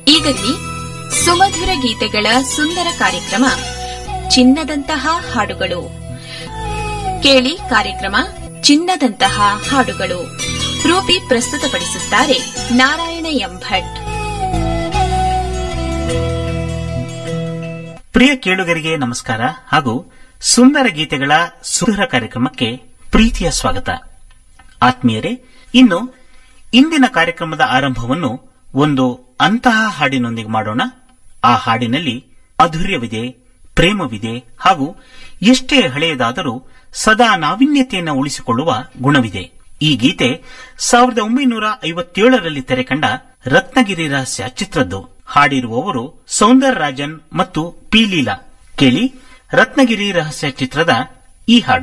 ಈಗಲ್ಲಿ ಸುಮಧುರ ಗೀತೆಗಳ ಸುಂದರ ಕಾರ್ಯಕ್ರಮ ಚಿನ್ನದಂತಹ ಹಾಡುಗಳು ಕೇಳಿ ಕಾರ್ಯಕ್ರಮ ಚಿನ್ನದಂತಹ ಹಾಡುಗಳು ರೂಪಿ ಪ್ರಸ್ತುತಪಡಿಸುತ್ತಾರೆ ನಾರಾಯಣ ಎಂ ಭಟ್ ಪ್ರಿಯ ಕೇಳುಗರಿಗೆ ನಮಸ್ಕಾರ ಹಾಗೂ ಸುಂದರ ಗೀತೆಗಳ ಸುಂದರ ಕಾರ್ಯಕ್ರಮಕ್ಕೆ ಪ್ರೀತಿಯ ಸ್ವಾಗತ ಆತ್ಮೀಯರೇ ಇನ್ನು ಇಂದಿನ ಕಾರ್ಯಕ್ರಮದ ಆರಂಭವನ್ನು ಒಂದು ಅಂತಹ ಹಾಡಿನೊಂದಿಗೆ ಮಾಡೋಣ ಆ ಹಾಡಿನಲ್ಲಿ ಮಾಧುರ್ಯವಿದೆ ಪ್ರೇಮವಿದೆ ಹಾಗೂ ಎಷ್ಟೇ ಹಳೆಯದಾದರೂ ಸದಾ ನಾವಿನ್ಯತೆಯನ್ನು ಉಳಿಸಿಕೊಳ್ಳುವ ಗುಣವಿದೆ ಈ ಗೀತೆ ಸಾವಿರದ ಒಂಬೈನೂರ ಐವತ್ತೇಳರಲ್ಲಿ ತೆರೆಕಂಡ ರತ್ನಗಿರಿ ರಹಸ್ಯ ಚಿತ್ರದ್ದು ಹಾಡಿರುವವರು ಸೌಂದರ್ ರಾಜನ್ ಮತ್ತು ಪಿ ಲೀಲಾ ಕೇಳಿ ರತ್ನಗಿರಿ ರಹಸ್ಯ ಚಿತ್ರದ ಈ ಹಾಡು